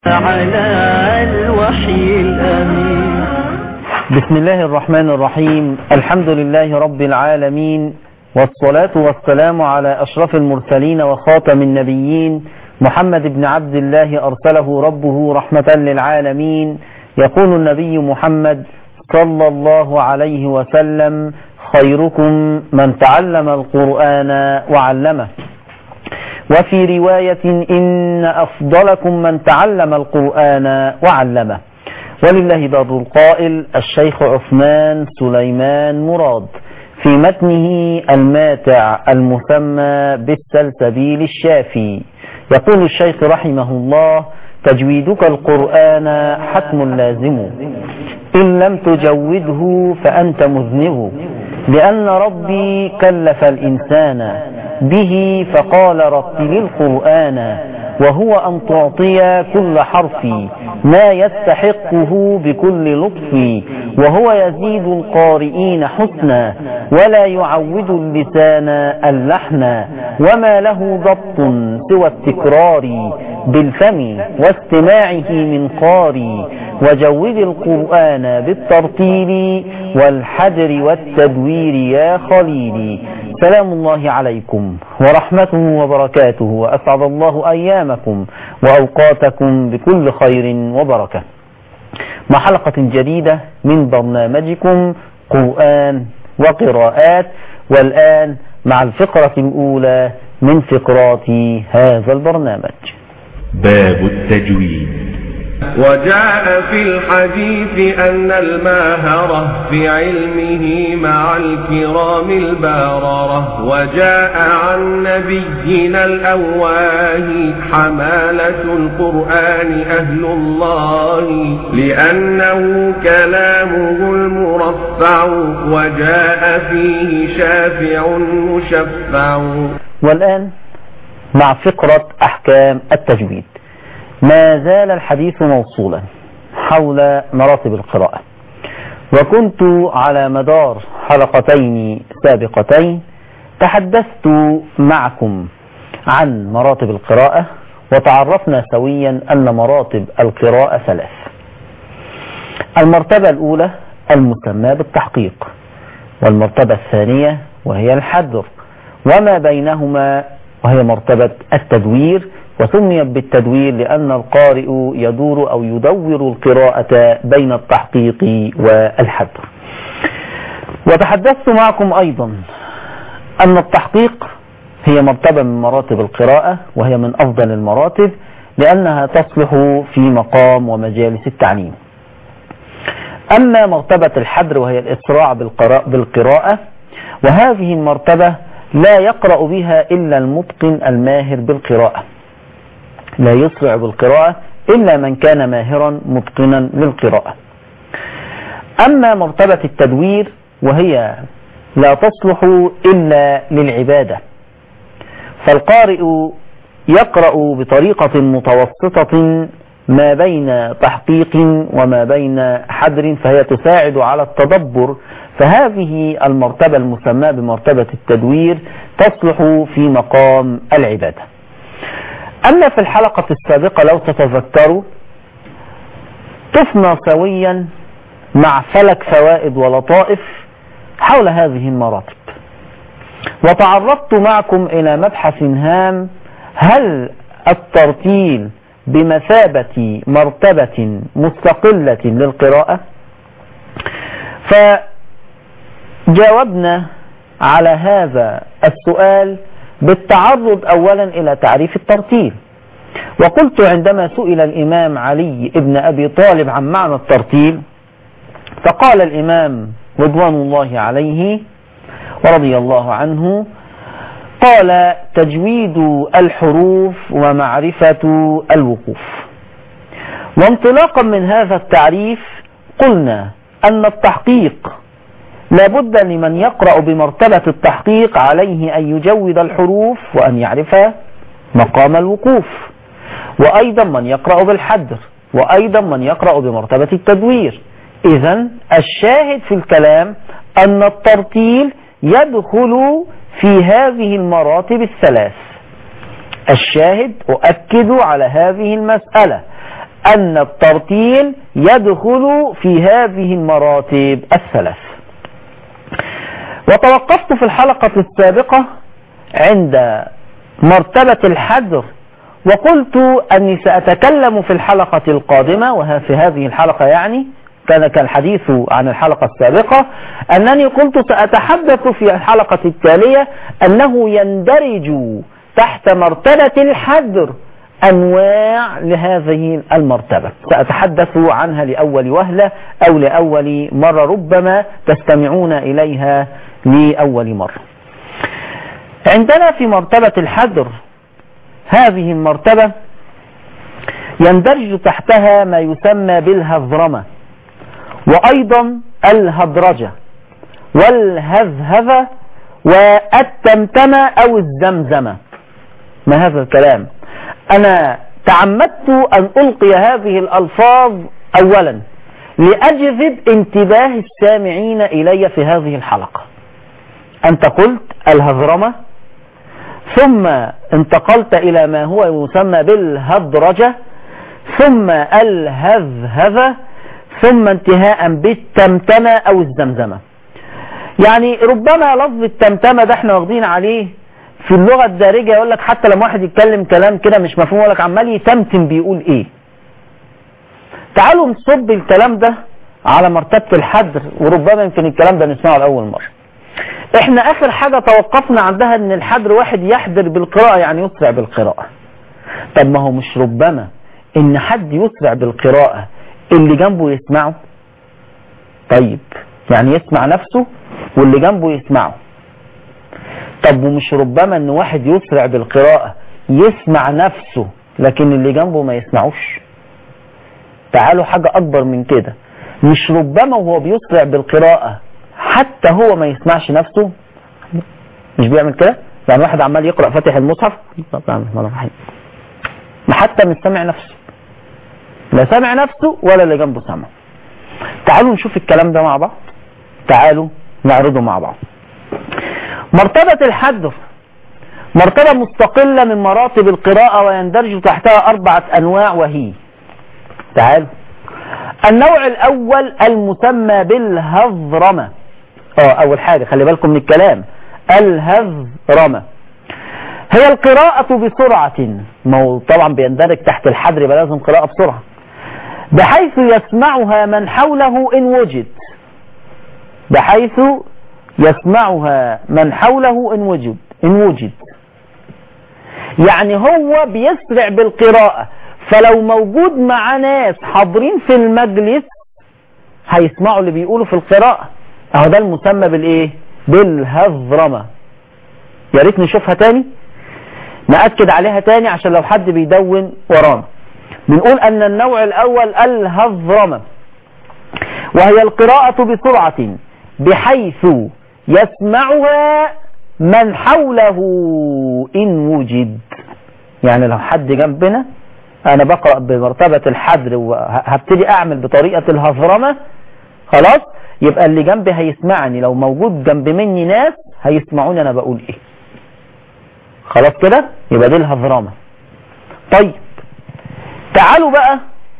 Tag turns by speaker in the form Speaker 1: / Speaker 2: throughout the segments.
Speaker 1: على الوحي الأمين
Speaker 2: بسم الله الرحمن الرحيم الحمد لله رب العالمين والصلاة والسلام على أشرف المرسلين وخاتم النبيين محمد بن عبد الله أرسله ربه رحمة للعالمين يقول النبي محمد صلى الله عليه وسلم خيركم من تعلم القرآن وعلمه وفي رواية إن أفضلكم من تعلم القرآن وعلمه ولله باب القائل الشيخ عثمان سليمان مراد في متنه الماتع المسمى بالسلسبيل الشافي يقول الشيخ رحمه الله تجويدك القرآن حتم لازم إن لم تجوده فأنت مذنب لأن ربي كلف الإنسان به فقال رتل القرآن وهو أن تعطي كل حرف ما يستحقه بكل لطف وهو يزيد القارئين حسنا ولا يعود اللسان اللحن وما له ضبط سوى التكرار بالفم واستماعه من قاري وجود القرآن بالترتيل والحجر والتدوير يا خليلي سلام الله عليكم ورحمته وبركاته وأسعد الله أيامكم وأوقاتكم بكل خير وبركة مع حلقة جديدة من برنامجكم قرآن وقراءات والآن مع الفقرة الأولى من فقرات هذا البرنامج
Speaker 3: باب التجويد
Speaker 4: وجاء في الحديث أن الماهرة في علمه مع الكرام الباررة وجاء عن نبينا الأواه حمالة القرآن أهل الله لأنه كلامه المرفع وجاء فيه شافع مشفع
Speaker 2: والآن مع فقرة أحكام التجويد ما زال الحديث موصولا حول مراتب القراءة وكنت على مدار حلقتين سابقتين تحدثت معكم عن مراتب القراءة وتعرفنا سويا أن مراتب القراءة ثلاث المرتبة الأولى المسمى بالتحقيق والمرتبة الثانية وهي الحذر وما بينهما وهي مرتبة التدوير وسميت بالتدوير لأن القارئ يدور أو يدور القراءة بين التحقيق والحذر وتحدثت معكم أيضا أن التحقيق هي مرتبة من مراتب القراءة وهي من أفضل المراتب لأنها تصلح في مقام ومجالس التعليم أما مرتبة الحذر وهي الإسراع بالقراءة وهذه المرتبة لا يقرأ بها إلا المتقن الماهر بالقراءة لا يسرع بالقراءة إلا من كان ماهرا متقنا للقراءة أما مرتبة التدوير وهي لا تصلح إلا للعبادة فالقارئ يقرأ بطريقة متوسطة ما بين تحقيق وما بين حذر فهي تساعد على التدبر فهذه المرتبة المسماة بمرتبة التدوير تصلح في مقام العبادة أما في الحلقة السابقة لو تتذكروا طفنا سويا مع فلك فوائد ولطائف حول هذه المراتب وتعرضت معكم إلى مبحث هام هل الترتيل بمثابة مرتبة مستقلة للقراءة فجاوبنا على هذا السؤال بالتعرض أولا إلى تعريف الترتيل وقلت عندما سئل الإمام علي ابن أبي طالب عن معنى الترتيل فقال الإمام رضوان الله عليه ورضي الله عنه قال تجويد الحروف ومعرفة الوقوف وانطلاقا من هذا التعريف قلنا أن التحقيق لابد لمن يقرأ بمرتبة التحقيق عليه أن يجود الحروف وأن يعرف مقام الوقوف وأيضا من يقرأ بالحدر وأيضا من يقرأ بمرتبة التدوير إذا الشاهد في الكلام أن الترتيل يدخل في هذه المراتب الثلاث الشاهد أؤكد على هذه المسألة أن الترتيل يدخل في هذه المراتب الثلاث وتوقفت في الحلقة السابقة عند مرتبة الحذر وقلت أني سأتكلم في الحلقة القادمة وفي هذه الحلقة يعني كان كالحديث عن الحلقة السابقة أنني قلت سأتحدث في الحلقة التالية أنه يندرج تحت مرتبة الحذر أنواع لهذه المرتبة سأتحدث عنها لأول وهلة أو لأول مرة ربما تستمعون إليها لأول مرة عندنا في مرتبة الحذر هذه المرتبة يندرج تحتها ما يسمى بالهذرمة وأيضا الهدرجة والهذهذة والتمتمة أو الزمزمة ما هذا الكلام أنا تعمدت أن ألقي هذه الألفاظ أولا لأجذب انتباه السامعين إلي في هذه الحلقة أنت قلت الهذرمة ثم انتقلت إلى ما هو يسمى بالهدرجة ثم الهذهذة ثم انتهاء بالتمتمة أو الزمزمة يعني ربما لفظ التمتمة ده احنا واخدين عليه في اللغة الدارجة يقول لك حتى لما واحد يتكلم كلام كده مش مفهوم يقول لك عمال يتمتم بيقول ايه تعالوا نصب الكلام ده على مرتبة الحدر وربما يمكن الكلام ده نسمعه لأول مرة احنا اخر حاجة توقفنا عندها ان الحدر واحد يحدر بالقراءة يعني يسرع بالقراءة طب ما هو مش ربما ان حد يسرع بالقراءة اللي جنبه يسمعه طيب يعني يسمع نفسه واللي جنبه يسمعه طب ومش ربما ان واحد يسرع بالقراءة يسمع نفسه لكن اللي جنبه ما يسمعوش تعالوا حاجة اكبر من كده مش ربما وهو بيسرع بالقراءة حتى هو ما يسمعش نفسه مش بيعمل كده يعني واحد عمال يقرأ فاتح المصحف ما حتى مش سامع نفسه لا سامع نفسه ولا اللي جنبه سامع تعالوا نشوف الكلام ده مع بعض تعالوا نعرضه مع بعض مرتبة الحذر مرتبة مستقلة من مراتب القراءة ويندرج تحتها أربعة أنواع وهي تعالوا النوع الأول المسمى بالهذرمة اه أول حاجة خلي بالكم من الكلام الهذرمة هي القراءة بسرعة ما هو طبعا بيندرج تحت الحذر يبقى لازم قراءة بسرعة بحيث يسمعها من حوله إن وجد بحيث يسمعها من حوله إن وجد إن وجد يعني هو بيسرع بالقراءة فلو موجود مع ناس حاضرين في المجلس هيسمعوا اللي بيقولوا في القراءة اهو ده المسمى بالايه بالهذرمة يا ريت نشوفها تاني نأكد عليها تاني عشان لو حد بيدون ورانا بنقول ان النوع الاول الهذرمة وهي القراءة بسرعة بحيث يسمعها من حوله إن وجد يعني لو حد جنبنا أنا بقرأ بمرتبة الحذر وهبتدي أعمل بطريقة الهذرمة خلاص يبقى اللي جنبي هيسمعني لو موجود جنب مني ناس هيسمعوني أنا بقول إيه خلاص كده يبقى دي الهذرمة طيب تعالوا بقى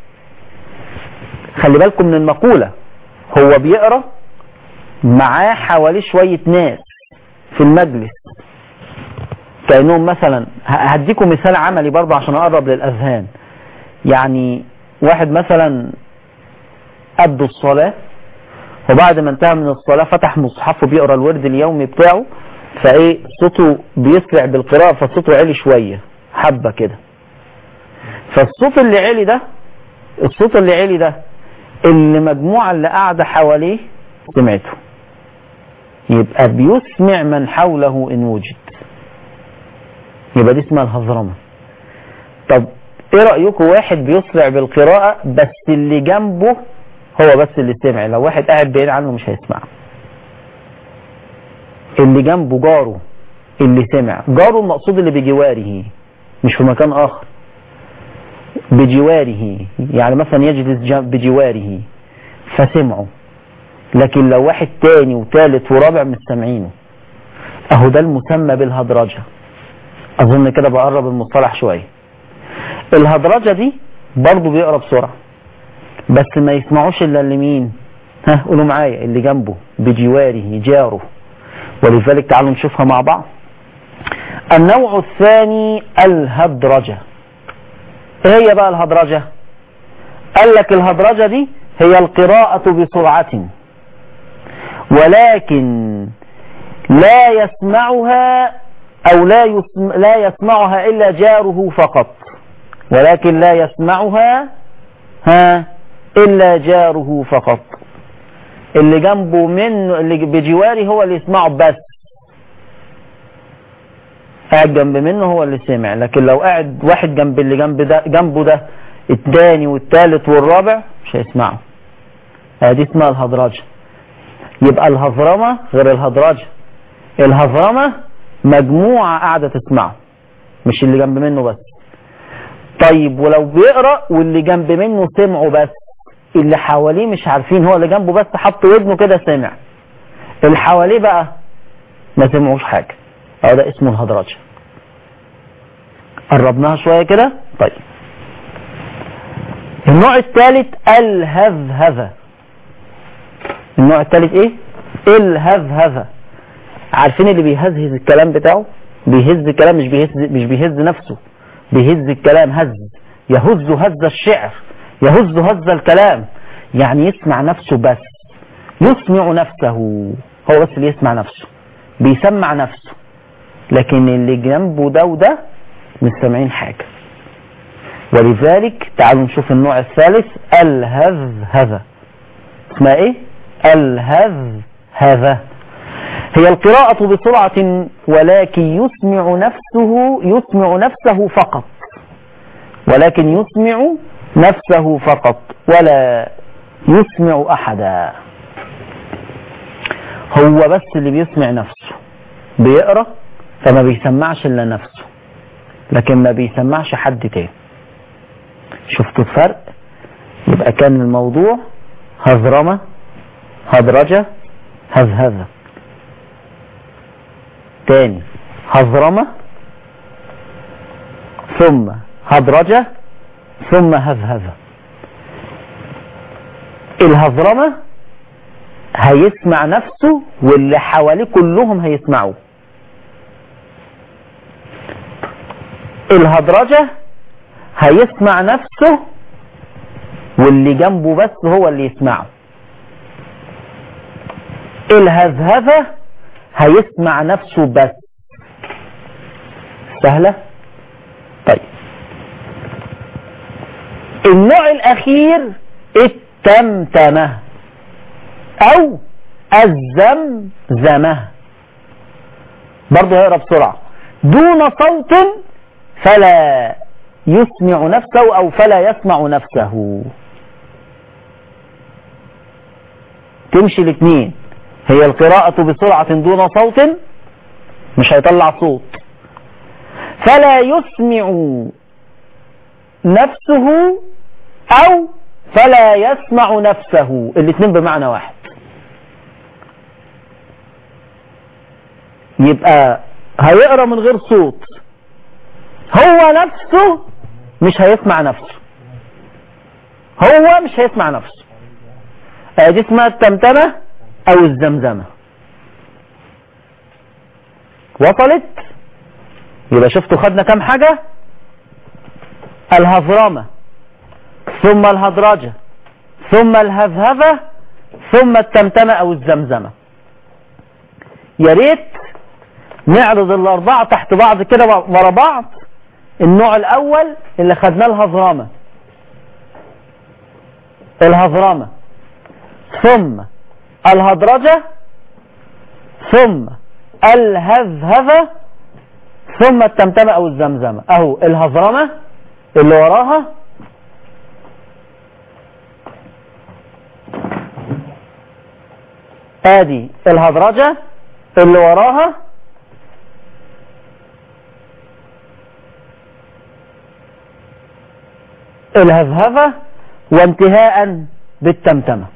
Speaker 2: خلي بالكم من المقولة هو بيقرأ معاه حواليه شوية ناس في المجلس كأنهم مثلا هديكم مثال عملي برضه عشان أقرب للأذهان يعني واحد مثلا أدوا الصلاة وبعد ما انتهى من الصلاة فتح مصحفه بيقرأ الورد اليومي بتاعه فايه صوته بيسرع بالقراءة فصوته عالي شوية حبة كده فالصوت اللي عالي ده الصوت اللي عالي ده اللي مجموعة اللي قاعدة حواليه سمعته يبقى بيسمع من حوله إن وجد يبقى دي اسمها الهضرمة طب ايه رأيكم واحد بيسرع بالقراءة بس اللي جنبه هو بس اللي سمع لو واحد قاعد بعيد عنه مش هيسمع اللي جنبه جاره اللي سمع جاره المقصود اللي بجواره مش في مكان آخر بجواره يعني مثلا يجلس بجواره فسمعه لكن لو واحد تاني وتالت ورابع مش سامعينه اهو ده المسمى بالهدرجة اظن كده بقرب المصطلح شوية الهدرجة دي برضه بيقرا بسرعة بس ما يسمعوش الا اللي مين ها قولوا معايا اللي جنبه بجواره جاره ولذلك تعالوا نشوفها مع بعض النوع الثاني الهدرجة ايه هي بقى الهدرجة قال لك الهدرجة دي هي القراءة بسرعة ولكن لا يسمعها او لا يسم لا يسمعها الا جاره فقط ولكن لا يسمعها ها الا جاره فقط اللي جنبه منه اللي بجواره هو اللي يسمعه بس قاعد جنب منه هو اللي سمع لكن لو قاعد واحد جنب اللي جنب ده جنبه ده الثاني والثالث والرابع مش هيسمعه دي اسمها الهدرجة يبقى الهضرمة غير الهدرجة الهضرمة مجموعة قاعدة تسمعه مش اللي جنب منه بس طيب ولو بيقرأ واللي جنب منه سمعه بس اللي حواليه مش عارفين هو اللي جنبه بس حط ودنه كده سمع اللي حواليه بقى ما سمعوش حاجة اه ده اسمه الهدرجة قربناها شوية كده طيب النوع الثالث الهذهذة النوع الثالث ايه الهذهذة عارفين اللي بيهزهز الكلام بتاعه بيهز الكلام مش بيهز مش بيهز نفسه بيهز الكلام هز يهز هز الشعر يهز هز الكلام يعني يسمع نفسه بس يسمع نفسه هو بس اللي يسمع نفسه بيسمع نفسه لكن اللي جنبه ده وده مش سامعين حاجة ولذلك تعالوا نشوف النوع الثالث الهذهذة اسمها ايه الهذهذة هي القراءة بسرعة ولكن يسمع نفسه يسمع نفسه فقط ولكن يسمع نفسه فقط ولا يسمع أحدا هو بس اللي بيسمع نفسه بيقرأ فما بيسمعش إلا نفسه لكن ما بيسمعش حد تاني شفتوا الفرق يبقى كان الموضوع هذرمة هدرجة هذهذة تاني هذرمة ثم هدرجة ثم هذهذة الهذرمة هيسمع نفسه واللي حواليه كلهم هيسمعوه الهدرجة هيسمع نفسه واللي جنبه بس هو اللي يسمعه الهذهذة هيسمع نفسه بس سهلة طيب النوع الأخير التمتمة أو الزمزمة برضه هيقرا بسرعة دون صوت فلا يسمع نفسه أو فلا يسمع نفسه تمشي الاثنين هي القراءة بسرعة دون صوت مش هيطلع صوت فلا يسمع نفسه أو فلا يسمع نفسه الاثنين بمعنى واحد يبقى هيقرا من غير صوت هو نفسه مش هيسمع نفسه هو مش هيسمع نفسه دي اسمها التمتمة او الزمزمة وصلت يبقى شفتوا خدنا كام حاجة الهضرمة ثم الهدرجة ثم الهذهذة ثم التمتمة او الزمزمة يا ريت نعرض الاربعة تحت بعض كده ورا بعض النوع الاول اللي خدناه الهضرمة الهضرمة ثم الهدرجة ثم الهذهذة ثم التمتمة او الزمزمة اهو الهضرمة اللي وراها ادي الهدرجة اللي وراها الهذهذة وانتهاء بالتمتمة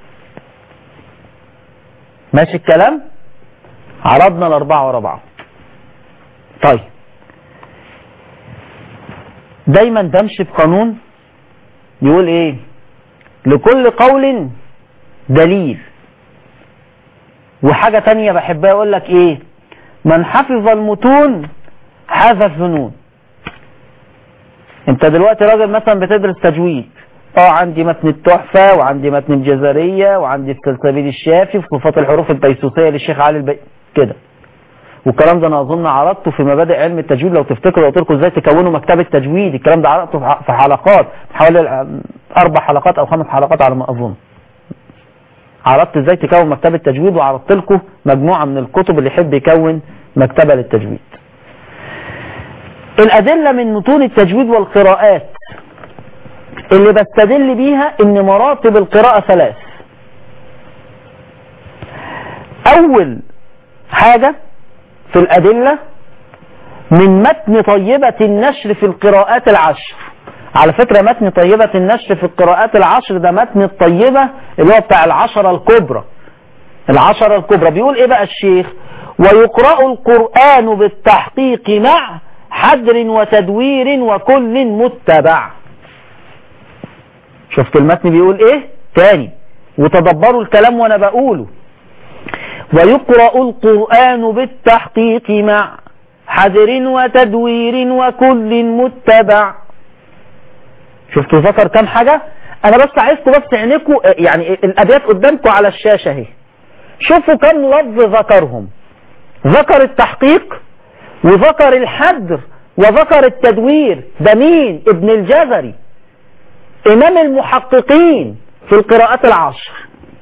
Speaker 2: ماشي الكلام عرضنا الأربعة ورا بعض طيب دايما بمشي بقانون يقول ايه لكل قول دليل وحاجة تانية بحبها اقول لك ايه من حفظ المتون حاز الفنون انت دلوقتي راجل مثلا بتدرس تجويد اه عندي متن التحفة وعندي متن الجزرية وعندي السلسبيل الشافي وصفات الحروف البيسوسية للشيخ علي البي كده والكلام ده انا اظن عرضته في مبادئ علم التجويد لو تفتكروا قلت لكم ازاي تكونوا مكتبة تجويد الكلام ده عرضته في ح- في حلقات حوالي اربع حلقات او خمس حلقات على ما اظن عرضت ازاي تكون مكتبة تجويد وعرضت لكم مجموعة من الكتب اللي يحب يكون مكتبة للتجويد الأدلة من متون التجويد والقراءات اللي بستدل بيها ان مراتب القراءة ثلاث اول حاجة في الادلة من متن طيبة النشر في القراءات العشر على فكرة متن طيبة النشر في القراءات العشر ده متن الطيبة اللي هو بتاع العشرة الكبرى العشرة الكبرى بيقول ايه بقى الشيخ ويقرأ القرآن بالتحقيق مع حدر وتدوير وكل متبع شفت المتن بيقول ايه تاني وتدبروا الكلام وانا بقوله ويقرأ القرآن بالتحقيق مع حذر وتدوير وكل متبع شفتوا ذكر كام حاجة انا بس عايزكم بس عينيكم يعني الابيات قدامكم على الشاشة اهي شوفوا كم لفظ ذكرهم ذكر التحقيق وذكر الحذر وذكر التدوير ده مين ابن الجزري امام المحققين في القراءات العشر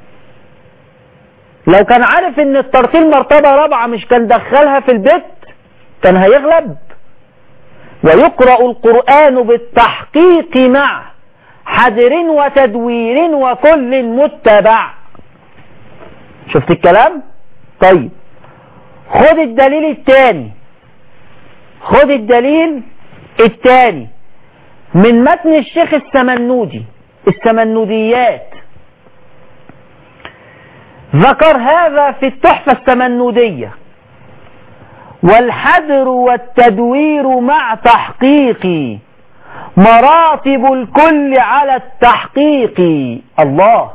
Speaker 2: لو كان عارف ان الترتيل مرتبة رابعة مش كان دخلها في البيت كان هيغلب ويقرأ القرآن بالتحقيق مع حذر وتدوير وكل متبع شفت الكلام طيب خد الدليل الثاني خد الدليل الثاني من متن الشيخ السمنودي السمنوديات ذكر هذا في التحفة السمنودية والحذر والتدوير مع تحقيق مراتب الكل على التحقيق الله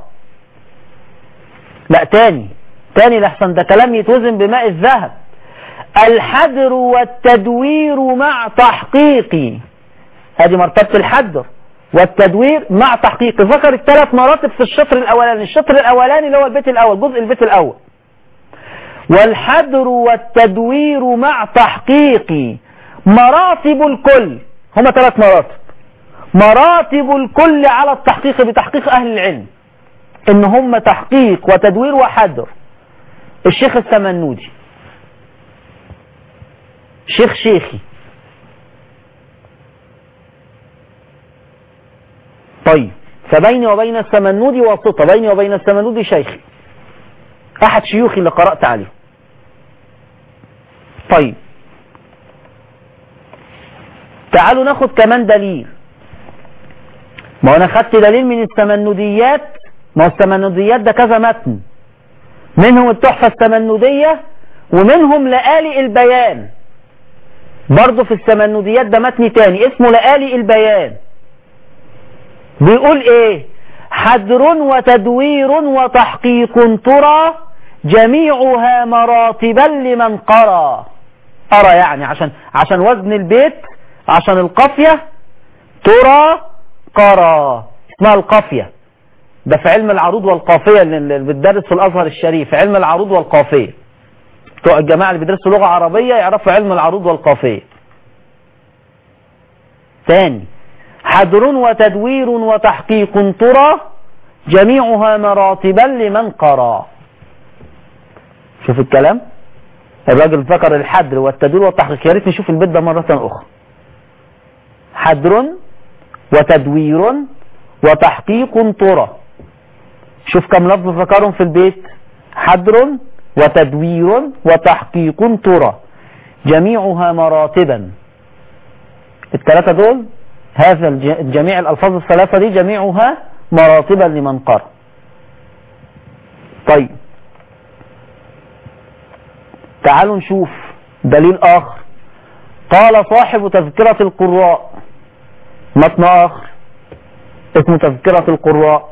Speaker 2: لا تاني تاني لحسن ده كلام يتوزن بماء الذهب الحذر والتدوير مع تحقيق هذه مرتبة الحذر والتدوير مع تحقيق ذكر الثلاث مراتب في الشطر الاولاني الشطر الاولاني اللي هو البيت الاول جزء البيت الاول والحذر والتدوير مع تحقيق مراتب الكل هما ثلاث مراتب مراتب الكل على التحقيق بتحقيق اهل العلم ان هم تحقيق وتدوير وحذر الشيخ السمنودي شيخ شيخي طيب فبيني وبين السمنودي واسطة بيني وبين السمنودي شيخي احد شيوخي اللي قرأت عليه طيب تعالوا ناخد كمان دليل ما هو انا خدت دليل من السمنوديات ما هو السمنوديات ده كذا متن منهم التحفة السمنودية ومنهم لآلئ البيان برضه في السمنوديات ده متن تاني اسمه لآلئ البيان بيقول ايه حذر وتدوير وتحقيق ترى جميعها مراتبا لمن قرى أرى يعني عشان عشان وزن البيت عشان القافية ترى قرى اسمها القافية ده في علم العروض والقافية اللي بتدرس في الأزهر الشريف في علم العروض والقافية بتوع الجماعة اللي بيدرسوا لغة عربية يعرفوا علم العروض والقافية ثاني حذر وتدوير وتحقيق ترى جميعها مراتبا لمن قرى شوف الكلام الراجل ذكر الحذر والتدوير والتحقيق يا ريت نشوف البيت ده مرة أخرى حذر وتدوير وتحقيق ترى شوف كم لفظ ذكرهم في البيت حذر وتدوير وتحقيق ترى جميعها مراتبا الثلاثة دول هذا جميع الألفاظ الثلاثة دي جميعها مراتبا لمن قرأ طيب تعالوا نشوف دليل آخر قال صاحب تذكرة القراء متن آخر اسمه تذكرة القراء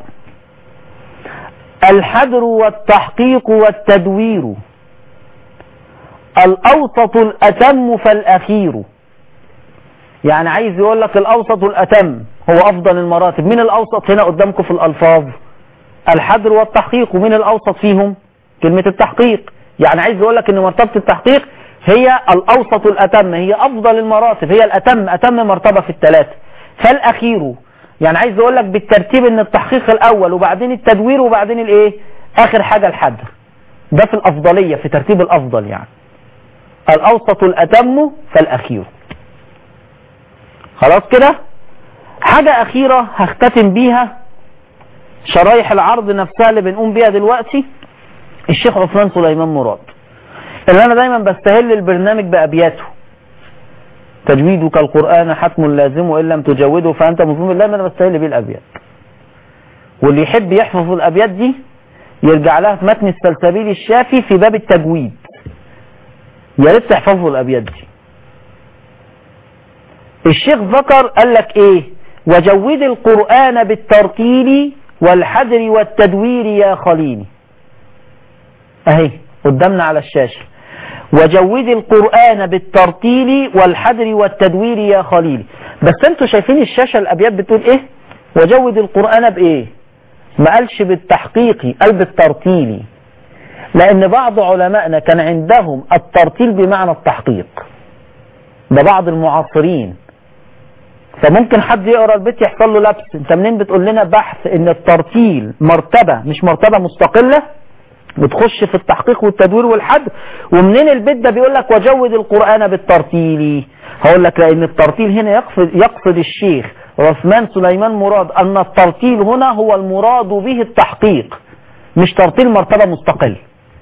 Speaker 2: الحدر والتحقيق والتدوير الأوسط الأتم فالأخير يعني عايز يقول لك الأوسط الأتم هو أفضل المراتب من الأوسط هنا قدامكم في الألفاظ الحدر والتحقيق ومن الأوسط فيهم كلمة التحقيق يعني عايز يقول لك ان مرتبة التحقيق هي الأوسط الأتم هي أفضل المراتب هي الأتم أتم مرتبة في الثلاثة فالأخير يعني عايز يقول لك بالترتيب ان التحقيق الأول وبعدين التدوير وبعدين الايه آخر حاجة الحدر ده في الأفضلية في ترتيب الأفضل يعني الأوسط الأتم فالأخير خلاص كده حاجة أخيرة هختتم بيها شرايح العرض نفسها اللي بنقوم بيها دلوقتي الشيخ عثمان سليمان مراد اللي أنا دايما بستهل البرنامج بأبياته تجويدك القرآن حتم لازم وإن لم تجوده فأنت مظلوم بالله أنا بستهل بيه الأبيات واللي يحب يحفظ الأبيات دي يرجع لها في متن السلسبيل الشافي في باب التجويد يا ريت تحفظوا الأبيات دي الشيخ ذكر قال لك ايه وجود القرآن بالترتيل والحدر والتدوير يا خليلي اهي قدامنا على الشاشة وجود القرآن بالترتيل والحدر والتدوير يا خليلي بس انتوا شايفين الشاشة الابيات بتقول ايه وجود القرآن بايه ما قالش بالتحقيق قال بالترتيل لان بعض علمائنا كان عندهم الترتيل بمعنى التحقيق ده بعض المعاصرين فممكن حد يقرا البيت يحصل له لبس انت منين بتقول لنا بحث ان الترتيل مرتبة مش مرتبة مستقلة بتخش في التحقيق والتدوير والحد ومنين البيت ده بيقول لك وجود القرآن بالترتيل هقول لك لان الترتيل هنا يقصد, يقصد الشيخ عثمان سليمان مراد ان الترتيل هنا هو المراد به التحقيق مش ترتيل مرتبة مستقل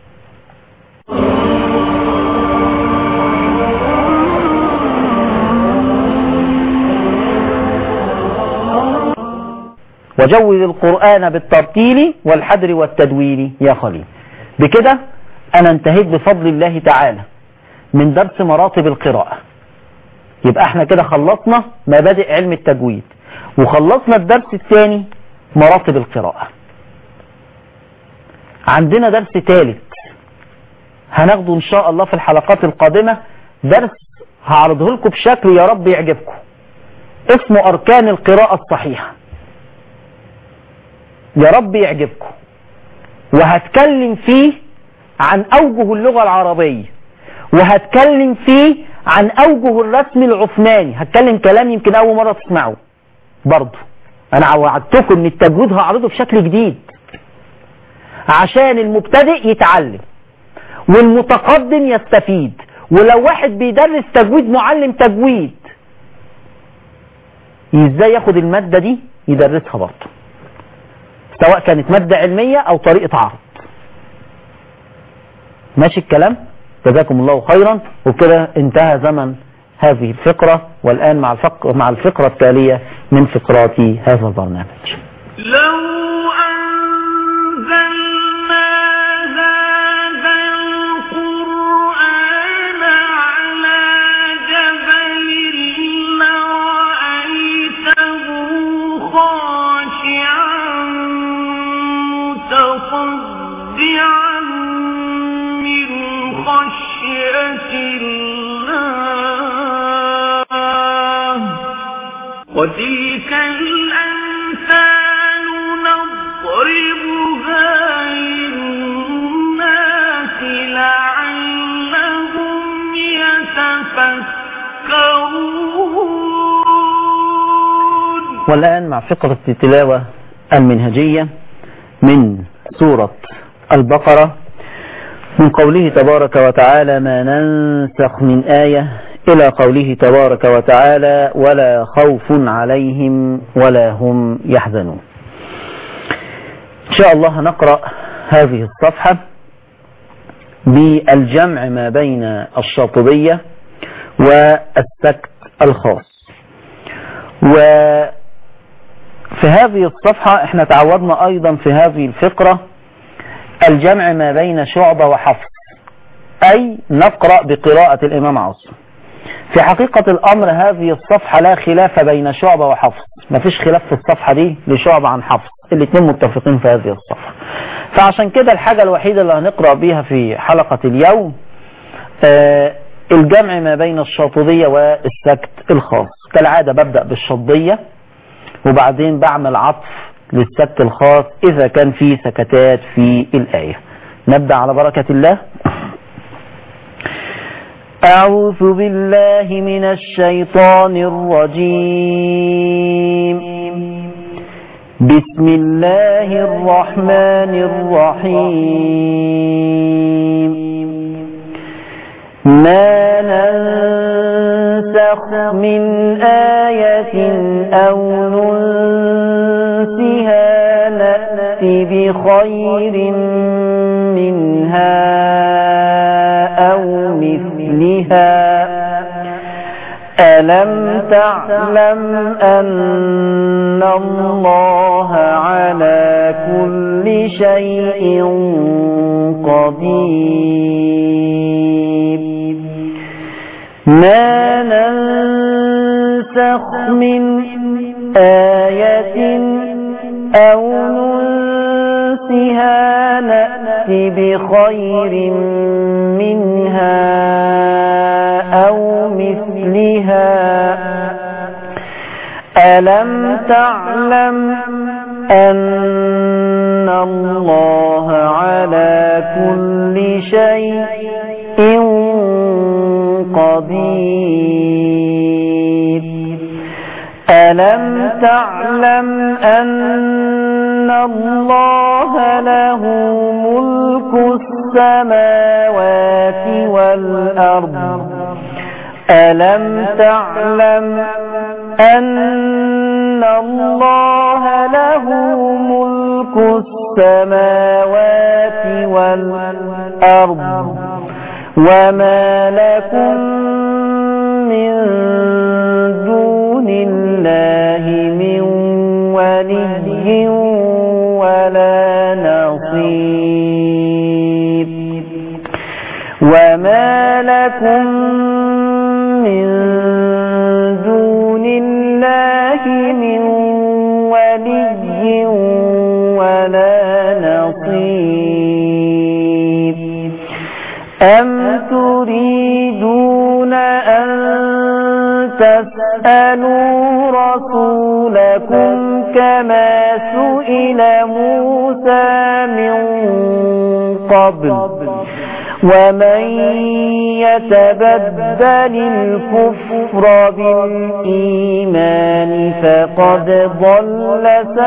Speaker 2: وجوز القرآن بالترتيل والحدر والتدوير يا خليل بكده أنا انتهيت بفضل الله تعالى من درس مراتب القراءة يبقى احنا كده خلصنا مبادئ علم التجويد وخلصنا الدرس الثاني مراتب القراءة عندنا درس ثالث هناخده ان شاء الله في الحلقات القادمة درس هعرضه لكم بشكل يا رب يعجبكم اسمه أركان القراءة الصحيحة يا رب يعجبكم وهتكلم فيه عن أوجه اللغة العربية وهتكلم فيه عن أوجه الرسم العثماني هتكلم كلام يمكن أول مرة تسمعه برضه أنا وعدتكم إن التجويد هعرضه بشكل جديد عشان المبتدئ يتعلم والمتقدم يستفيد ولو واحد بيدرس تجويد معلم تجويد ازاي ياخد المادة دي يدرسها برضه سواء كانت مادة علمية او طريقة عرض ماشي الكلام جزاكم الله خيرا وكده انتهى زمن هذه الفقرة والآن مع الفقرة, مع الفقرة التالية من فقرات هذا البرنامج
Speaker 5: لو أنزلنا هذا القرآن على جبل لرأيته خاشعا متصدعا من خشية الله وتلك الأمثال نضربها للناس لعلهم يتفكرون
Speaker 2: والآن مع فقرة التلاوة المنهجية من سورة البقرة من قوله تبارك وتعالى ما ننسخ من آية إلى قوله تبارك وتعالى ولا خوف عليهم ولا هم يحزنون إن شاء الله نقرأ هذه الصفحة بالجمع ما بين الشاطبية والسكت الخاص وفي هذه الصفحة احنا تعودنا أيضا في هذه الفقرة الجمع ما بين شعبة وحفص أي نقرأ بقراءة الإمام عاصم في حقيقة الأمر هذه الصفحة لا خلاف بين شعبة وحفص ما فيش خلاف في الصفحة دي لشعبة عن حفص الاثنين متفقين في هذه الصفحة فعشان كده الحاجة الوحيدة اللي هنقرأ بيها في حلقة اليوم آه الجمع ما بين الشاطبية والسكت الخاص كالعادة ببدأ بالشطبية وبعدين بعمل عطف للسكت الخاص إذا كان في سكتات في الآية نبدأ على بركة الله أعوذ بالله من الشيطان الرجيم بسم الله الرحمن الرحيم ما ننسخ من آية أو ننسها نأتي بخير منها أو مثلها ألم تعلم أن الله على كل شيء قدير ما ننسخ من آية أو ننسها نأتي بخير منها أو مثلها ألم تعلم أن الله على كل شيء قدير ألم تعلم أن الله له ملك السماوات والأرض ألم تعلم أن الله له ملك السماوات والأرض وما لكم من دون الله من ولي ولا نصير وما لكم من دون الله من ولي ولا نصير أم تريدون أن تسألوا رسولكم كما سئل موسى من قبل ومن يتبدل الكفر بالإيمان فقد ضل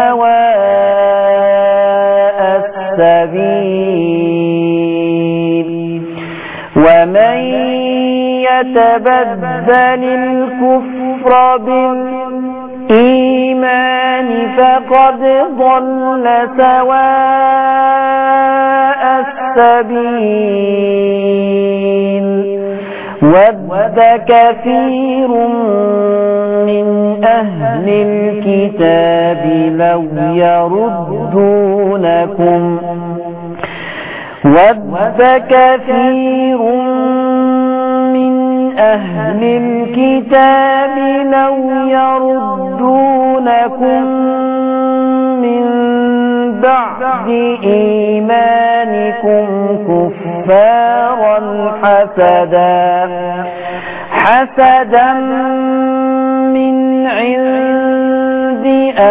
Speaker 2: سواء السبيل ومن يتبدل الكفر بالإيمان فقد ضل سواء السبيل ود كثير من أهل الكتاب لو يردونكم ود كثير من أهل الكتاب لو يردونكم من بعد إيمانكم كفارا حسدا حسدا من عند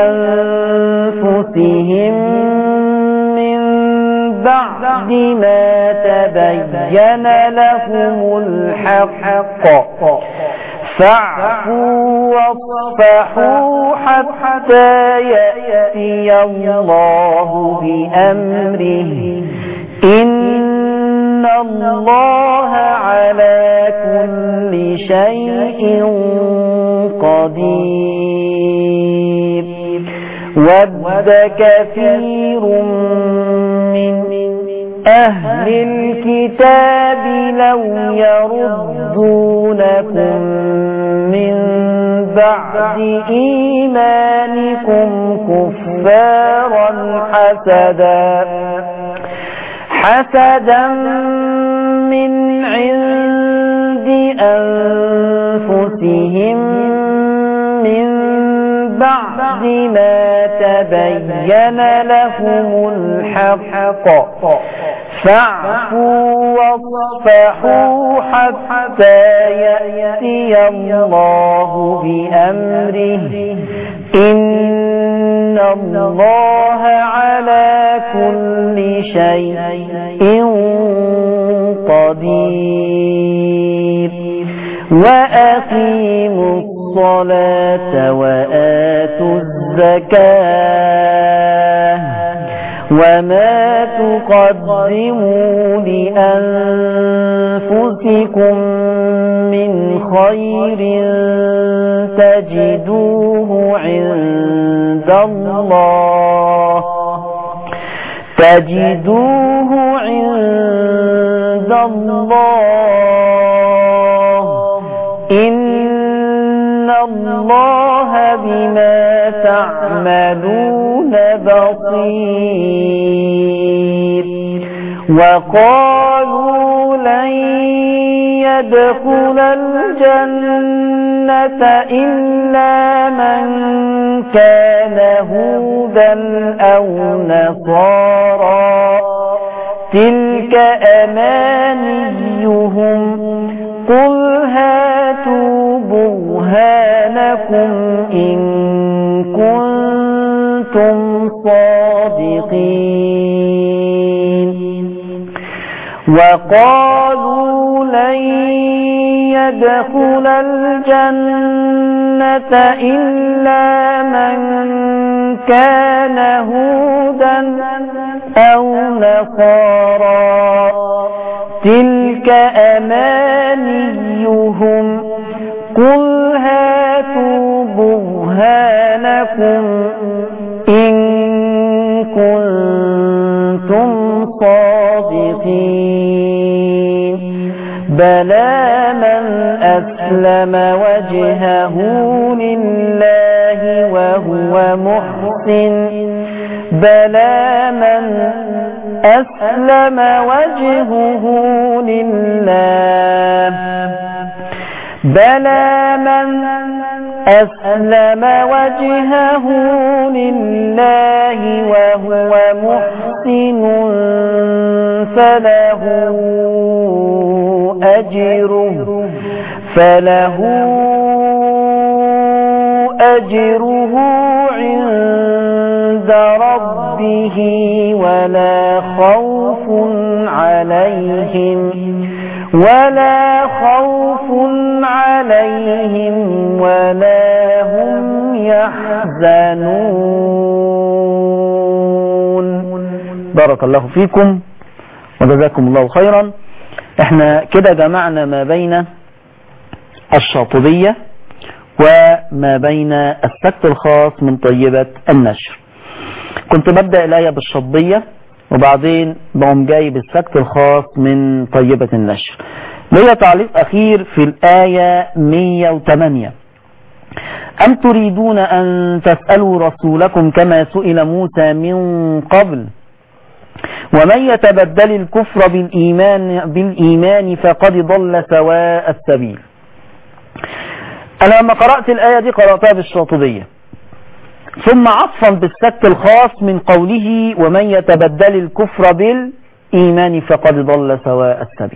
Speaker 2: أنفسهم من بعد ما تبين لهم الحق فاعفوا واصفحوا حتى يأتي الله بأمره إن الله على كل شيء قدير ود كثير من أهل الكتاب لو يردونكم من بعد إيمانكم كفارا حسدا حسدا من عند عند أنفسهم من بعد ما تبين لهم الحق فاعفوا واصفحوا حتى يأتي الله بأمره إن الله على كل شيء قدير وأقيموا الصلاة وآتوا الزكاة وما تقدموا لأنفسكم من خير تجدوه عند الله تجدوه عند الله إن الله بما تعملون بصير وقالوا لن يدخل الجنة إلا من كان هودا أو نصارا تلك أمانيهم قل هاتوا برهانكم إن كنتم صادقين وقالوا لن يدخل الجنة إلا من كان هودا أو نصارا تلك أمانيهم قل هاتوا برهانكم إن كنتم صادقين بلى من أسلم وجهه لله وهو محسن بلى من أسلم وجهه لله بلى من أسلم وجهه لله وهو محسن فله أجره فله أجره عند ربه ولا خوف عليهم ولا خوف عليهم ولا هم يحزنون بارك الله فيكم وجزاكم الله خيرا احنا كده جمعنا ما بين الشاطبية وما بين السكت الخاص من طيبة النشر كنت ببدأ الآية بالشطبية وبعدين بقوم جايب السكت الخاص من طيبة النشر ليا تعليق أخير في الآية 108 أم تريدون أن تسألوا رسولكم كما سئل موسى من قبل ومن يتبدل الكفر بالإيمان, بالإيمان فقد ضل سواء السبيل أنا لما قرأت الآية دي قرأتها بالشاطبية ثم عطفا بالسكت الخاص من قوله ومن يتبدل الكفر بالإيمان فقد ضل سواء السبيل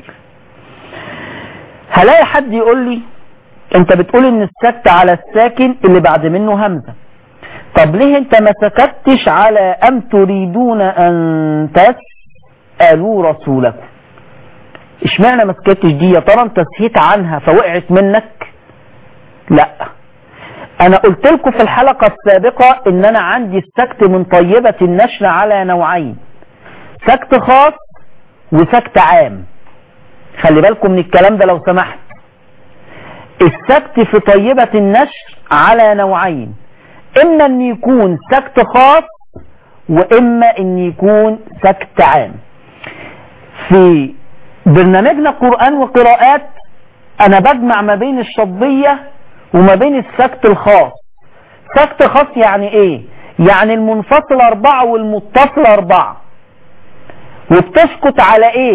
Speaker 2: هلاقي حد يقول لي انت بتقول ان السكت على الساكن اللي بعد منه همزة طب ليه انت ما سكتش على ام تريدون ان تسألوا رسولكم اشمعنى ما سكتش دي يا ترى انت سهيت عنها فوقعت منك لا انا قلت لكم في الحلقة السابقة ان انا عندي السكت من طيبة النشر على نوعين سكت خاص وسكت عام خلي بالكم من الكلام ده لو سمحت السكت في طيبة النشر على نوعين اما ان يكون سكت خاص واما ان يكون سكت عام في برنامجنا قرآن وقراءات انا بجمع ما بين الشطبية وما بين السكت الخاص سكت خاص يعني ايه يعني المنفصل اربعة والمتصل اربعة وبتسكت على ايه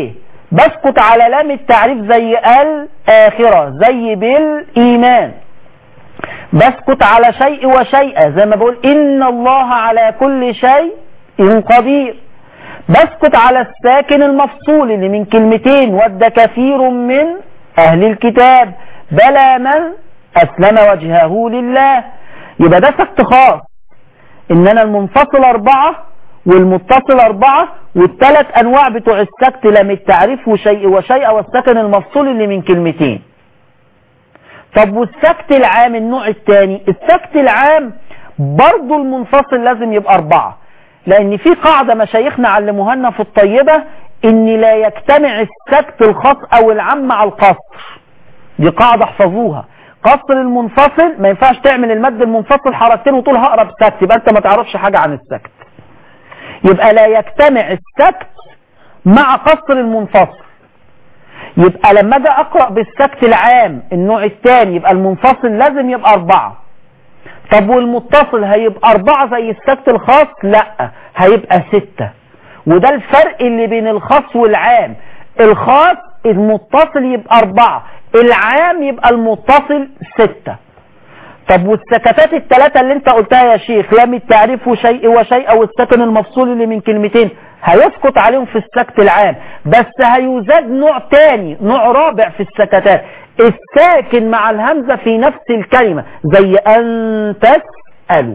Speaker 2: بسكت على لام التعريف زي الآخرة زي بالإيمان بسكت على شيء وشيء زي ما بقول إن الله على كل شيء قدير بسكت على الساكن المفصول اللي من كلمتين ود كثير من أهل الكتاب بلى من أسلم وجهه لله يبقى ده سكت خاص إن أنا المنفصل أربعة والمتصل أربعة والثلاث أنواع بتوع السكت لم التعريف وشيء وشيء والسكن المفصول اللي من كلمتين طب والسكت العام النوع الثاني السكت العام برضو المنفصل لازم يبقى أربعة لأن في قاعدة مشايخنا علموها لنا في الطيبة إن لا يجتمع السكت الخاص أو العام مع القصر دي قاعدة احفظوها قصر المنفصل ما ينفعش تعمل المد المنفصل حركتين وتقول هقرب سكت يبقى انت ما تعرفش حاجة عن السكت يبقى لا يجتمع السكت مع قصر المنفصل يبقى لما اجي اقرا بالسكت العام النوع الثاني يبقى المنفصل لازم يبقى اربعه طب والمتصل هيبقى اربعه زي السكت الخاص لا هيبقى سته وده الفرق اللي بين الخاص والعام الخاص المتصل يبقى اربعه العام يبقى المتصل سته طب والسكتات الثلاثة اللي انت قلتها يا شيخ لام التعريف وشيء وشيء او السكن المفصول اللي من كلمتين هيسقط عليهم في السكت العام بس هيزاد نوع تاني نوع رابع في السكتات الساكن مع الهمزة في نفس الكلمة زي أن تسألوا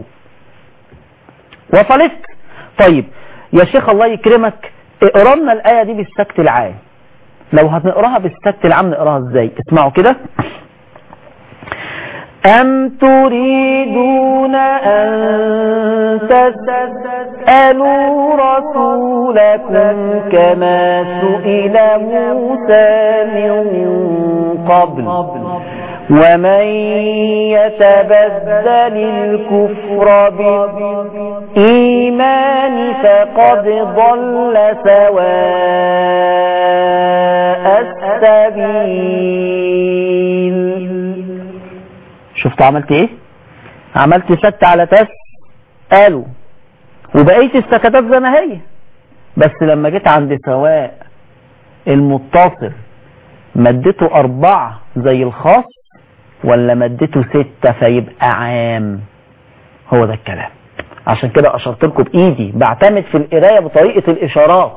Speaker 2: وصلت طيب يا شيخ الله يكرمك اقرا لنا الآية دي بالسكت العام لو هنقراها بالسكت العام نقراها ازاي اسمعوا كده أم تريدون أن تسألوا رسولكم كما سئل موسى من قبل ومن يتبدل الكفر بالإيمان فقد ضل سواء السبيل شفت عملت ايه عملت سكت على تس قالوا وبقيت السكتات زي ما هي بس لما جيت عند سواء المتصل مدته أربعة زي الخاص ولا مدته ستة فيبقى عام هو ده الكلام عشان كده أشرت لكم بإيدي بعتمد في القراية بطريقة الإشارات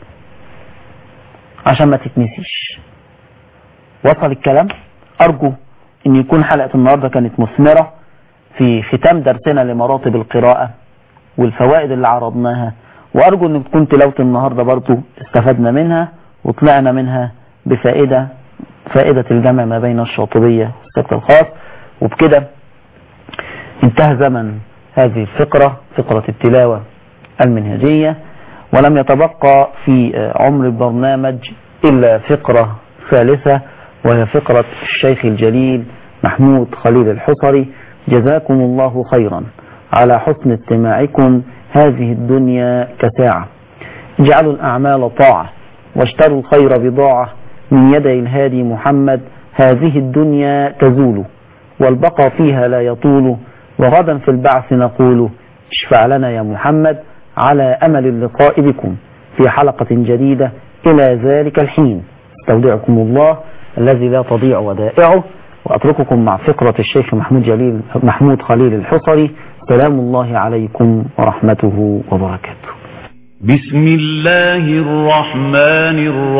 Speaker 2: عشان ما تتنسيش وصل الكلام أرجو ان يكون حلقة النهاردة كانت مثمرة في ختام درسنا لمراتب القراءة والفوائد اللي عرضناها وارجو ان تكون تلاوة النهاردة برضو استفدنا منها وطلعنا منها بفائدة فائدة الجمع ما بين الشاطبية والسكت الخاص وبكده انتهى زمن هذه الفقرة فقرة التلاوة المنهجية ولم يتبقى في عمر البرنامج إلا فقرة ثالثة وهي فقرة الشيخ الجليل محمود خليل الحصري جزاكم الله خيرا على حسن استماعكم هذه الدنيا كساعة اجعلوا الأعمال طاعة واشتروا الخير بضاعة من يدي الهادي محمد هذه الدنيا تزول والبقى فيها لا يطول وغدا في البعث نقول اشفع لنا يا محمد على أمل اللقاء بكم في حلقة جديدة إلى ذلك الحين استودعكم الله الذي لا تضيع ودائعه وأترككم مع فقرة الشيخ محمود جليل محمود خليل الحصري سلام الله عليكم ورحمته وبركاته
Speaker 3: بسم الله الرحمن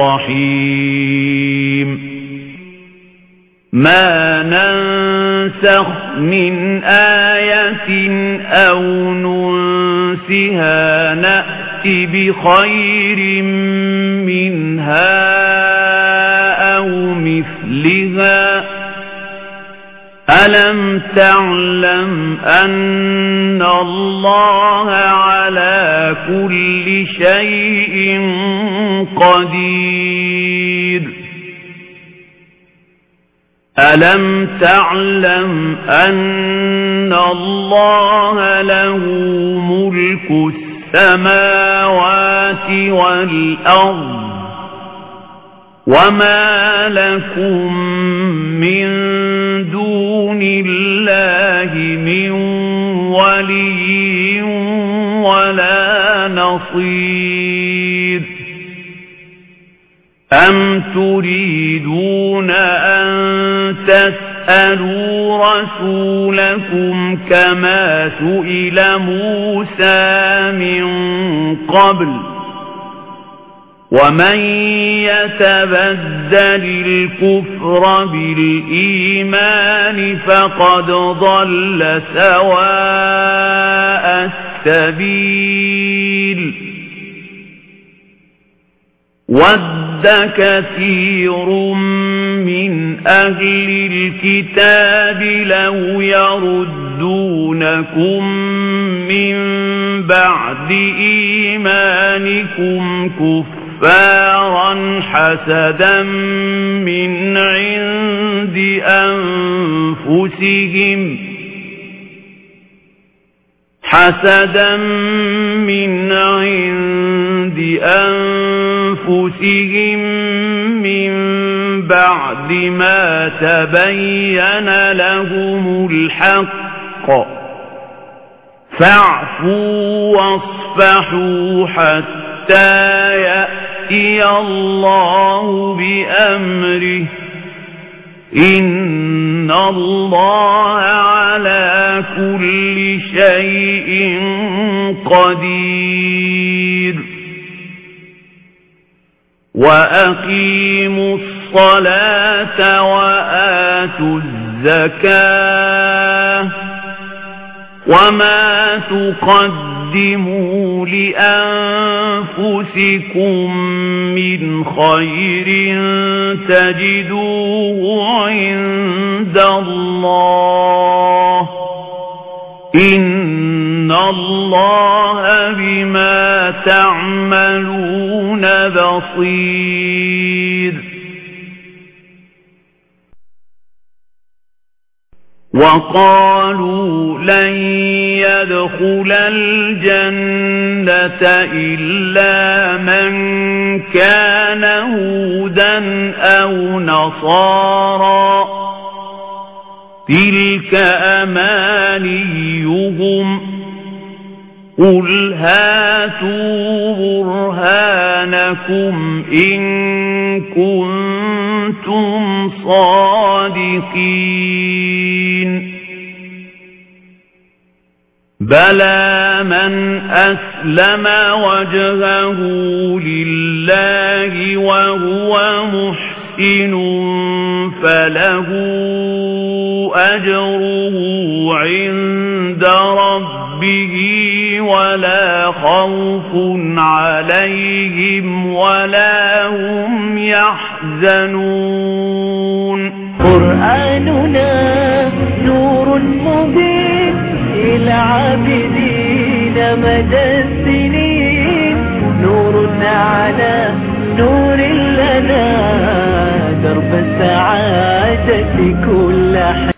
Speaker 3: الرحيم ما ننسخ من آية أو ننسها نأت بخير منها أو مثلها ألم تعلم أن الله على كل شيء قدير ألم تعلم أن الله له ملك السماوات والأرض وما لكم من دون الله من ولي ولا نصير أم تريدون أن تسألوا رسولكم كما سئل موسى من قبل ومن يتبدل الكفر بالإيمان فقد ضل سواء السبيل ود كثير من أهل الكتاب لو يردونكم من بعد إيمانكم كفارا حسدا من عند أنفسهم حسدا من عند أنفسهم من بعد ما تبين لهم الحق فاعفوا واصفحوا حتى يأتي الله بأمره إن الله على كل شيء قدير وأقيموا الصلاة وآتوا الزكاة وما تقدموا لأنفسكم من خير تجدوه عند الله إن الله بما تعملون بصير وقالوا لن يدخل الجنة إلا من كان هودا أو نصارا تلك أمانيهم قل هاتوا برهانكم إن كنتم صادقين بلى من أسلم وجهه لله وهو محسن فله أجره عند ربه ولا خوف عليهم ولا هم يحزنون
Speaker 1: قرآننا نور مبين إلى عابدين مدى السنين نور على نور لنا درب السعادة كل حين